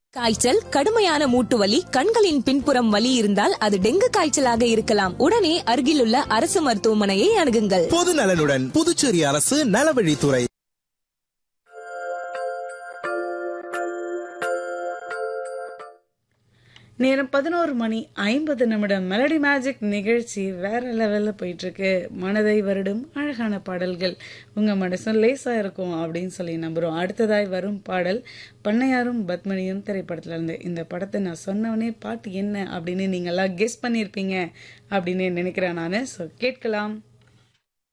காய்ச்சல் கடுமையான மூட்டு வலி கண்களின் பின்புறம் வலி இருந்தால் அது டெங்கு காய்ச்சலாக இருக்கலாம் உடனே அருகிலுள்ள அரசு மருத்துவமனையை அணுகுங்கள் பொது நலனுடன் புதுச்சேரி அரசு நலவழித்துறை நேரம் பதினோரு மணி ஐம்பது நிமிடம் மெலடி மேஜிக் நிகழ்ச்சி வேற லெவல்ல போயிட்டு இருக்கு மனதை வருடும் அழகான பாடல்கள் உங்க மனசும் லேசா இருக்கும் அப்படின்னு சொல்லி நம்புறோம் அடுத்ததாய் வரும் பாடல் பண்ணையாரும் பத்மனியும் திரைப்படத்துல இருந்து இந்த படத்தை நான் சொன்னவனே பாட்டு என்ன அப்படின்னு நீங்க எல்லாம் கெஸ் பண்ணியிருப்பீங்க அப்படின்னு நினைக்கிறேன் நான் ஸோ கேட்கலாம்